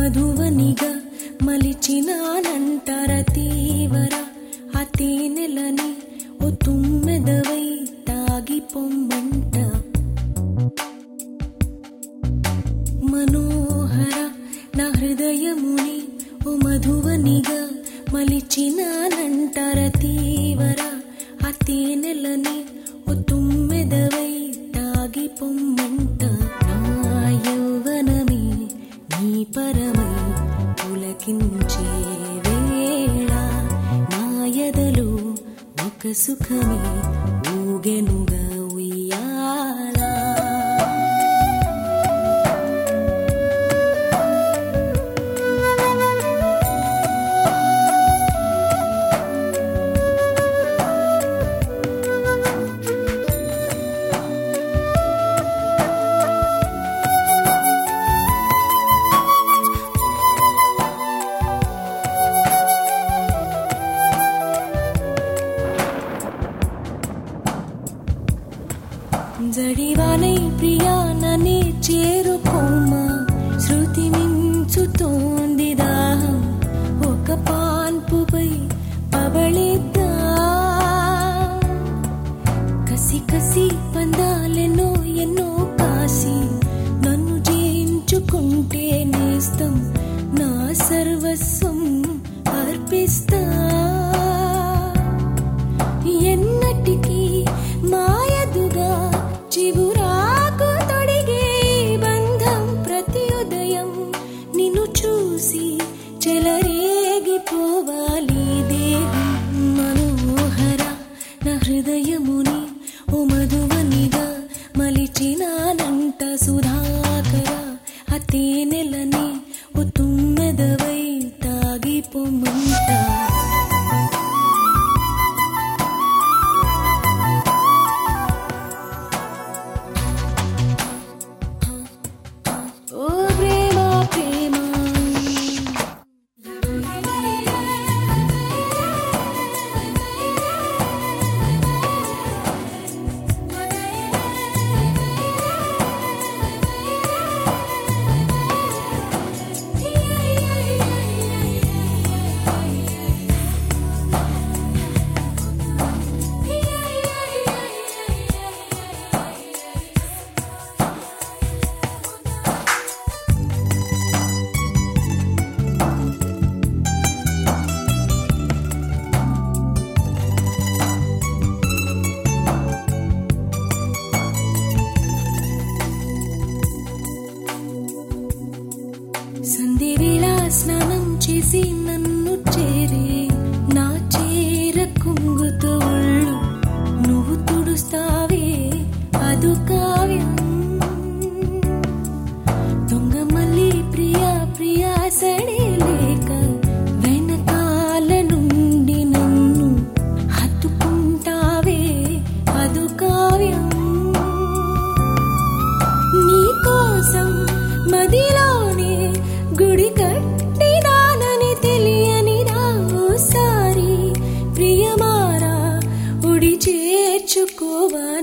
మధువనిగా మలిచినానంటర తీవర ఆ తేనెలని ఓ తుమ్మెదవై తాగి పొమ్మంట మనోహర నా హృదయముని ఓ మధువనిగా మలిచినానంటర తీవర ఆ తేనెలని ఓ తుమ్మెదవై తాగి పొమ్మంట నా యౌవనమే నీ పరమై పులకించే వేళ నా ఎదలో ఒక సుఖమే ఊగెనుగా ఉయ్యాలా జడివానై ప్రియాననే చేరుకోమా శృతి మించుతోంది దాహం ఒక పాన్పుపై పబళిద్దా కసి కసి పందాలెన్నో ఎన్నో కాసి నన్ను జయించుకుంటే నేస్తం నా సర్వస్వం అర్పిస్తా ఎన్నటికీ మాయదుగా చివురాకు తొడిగే ఈ బంధం ప్రతి ఉదయం నిన్ను చూసి చెలరేగిపోవాలి దేహం మనోహర నా హృదయముని ఓ మధువనిగా మలిచినానంట సుధాకర ఆ తేనెలని ఓ తుమ్మెదవై తాగిపోమంట ఓ ప్రేమ ప్రేమ సంధి వేళ స్నానం చేసి నన్ను చేరే నా చేర కుంగుతో ఒళ్ళు నువ్వు తుడుస్తావే అదు కావ్యం దొంగ మళ్ళీ ప్రియా ప్రియా సడే లేక వెనకాల నుండి నన్ను హత్తుకుంటావే అదు కావ్యం నీ కోసం మదిలోనే గుడి కట్టినానని తెలియని ఓసారి ప్రియమారా ఉడి చేర్చుకోవాలి